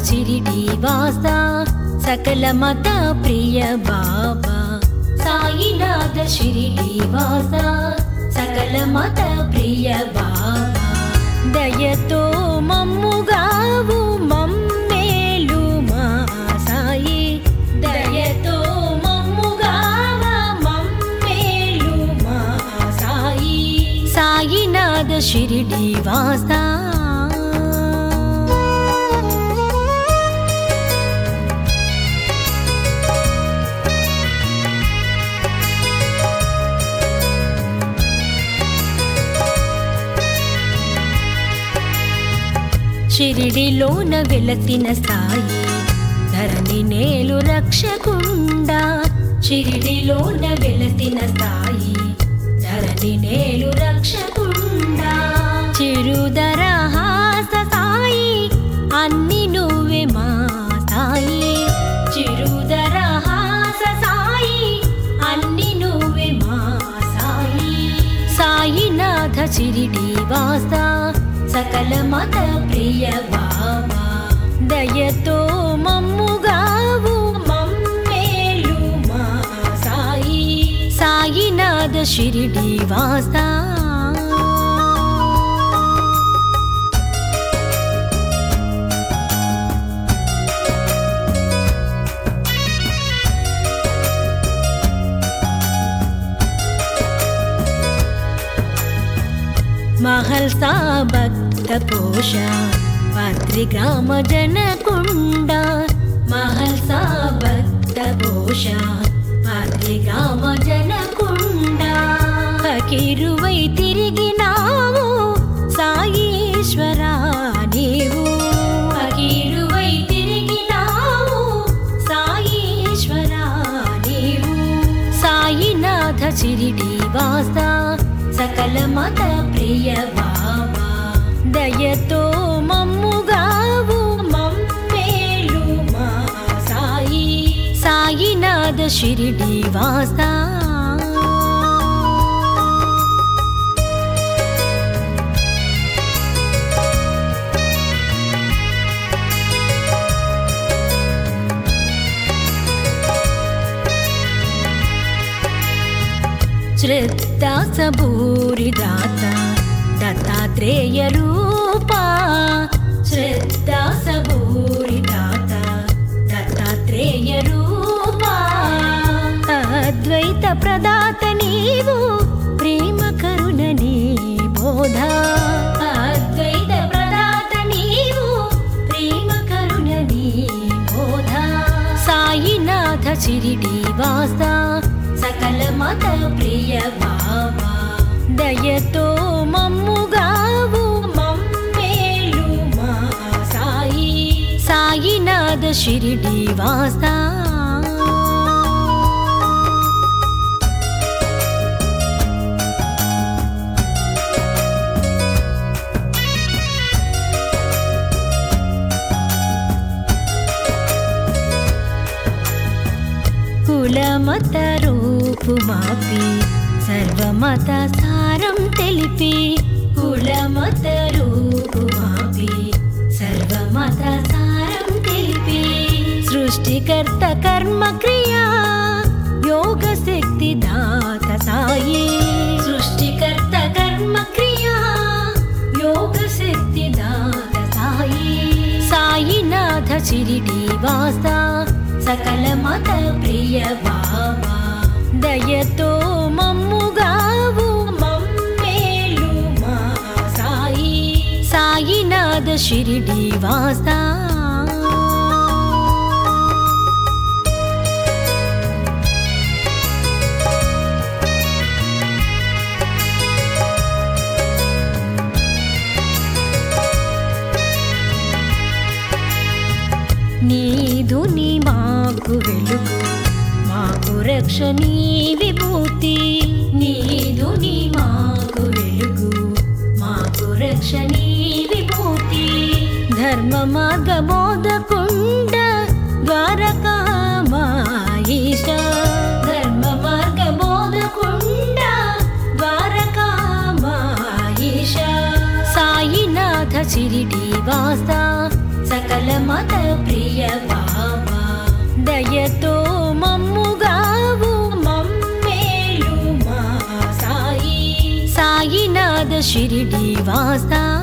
చిరిడి వాస సకల మత ప్రియ బాబా సాయినాథ షిరిడి వాస సకల మత ప్రియ బాబా దయతో మమ్ముగావు మమ్మేలు మా సాయి దయతో మమ్ముగావ మమ్మేలు మా సాయి సాయినాథ షిరిడి వాసా షిరిడిలోన వెలసిన సాయి ధరణి నేలు రక్షకుండా షిరిడిలోన వెలసిన సాయి ధరణి నేలు రక్షకుండా చిరుదర హాస సాయి అన్ని నువ్వే మా సాయి చిరుదర హాస సాయి అన్ని నువ్వే మా సాయి సాయినాథ చిరిడి వాస సకల మత ప్రియ బాబా దయతో మమ్ముగావు మమ్మేలు మా సాయి సాయినాథ షిరిడి వాసా మహల్సా భక్త కోశ పత్రిగ్రామ జనకుండ మహల్సా భక్త కోశ పత్రిగ్రామ జనకుండ ఫకీరువై తిరిగినావు సాయీశ్వరా నీవు ఫకీరువై తిరిగినావు సాయీశ్వరా నీవు సాయినాథ చిరిడి వాస సకల మత ప్రియ బాబా దయతో మమ్ముగావు మమ్మేలు మా సాయి సాయినాథ షిరిడి వాసా శ్రద్ధాసభూరిదాత దత్తాత్రేయ రూపా శ్రద్ధాసభూరిదాత దత్తాత్రేయ రూపా అద్వైత ప్రదాత నీవు ప్రేమ కరుణ నీ బోధ అద్వైత ప్రదాత నీవు ప్రేమ కరుణ నీ బోధ సాయినాథ చిరిడి వాస సకల మత ప్రియ బాబా దయతో మమ్ముగావు మమ్మేలు మా సాయి సాయినాథ షిరిడి వాసా కులమత రూపు మాపి సర్వమత సారం తెలిపి కులమత రూపు మాపి సర్వమత సారం తెలిపి సృష్టికర్త కర్మ క్రియా యోగ శక్తి దాత సాయి సృష్టికర్త కర్మ క్రియా యోగ శక్తి దాత సాయి సాయినాథ చిరిడి వాస సకల మత ప్రియ బాబా దయతో మమ్ముగావు మమ్మేలు మా సాయి సాయినాథ షిరిడి వాసా నీదు నీ మాకు వెలుగు మాకు రక్ష నీ విభూతి నీదు నీ మాకు వెలుగు మాకు రక్ష నీ విభూతి ధర్మ మార్గ బోధకుండ ద్వారకామాయిష ధర్మ మార్గ బోధకుండ ద్వారకామాయిష సాయినాథ చిరిడి వాస సకల మత ప్రియ బాబా దయతో మమ్ముగావు మమ్మేలు మా సాయి సాయినాథ షిరిడి వాసా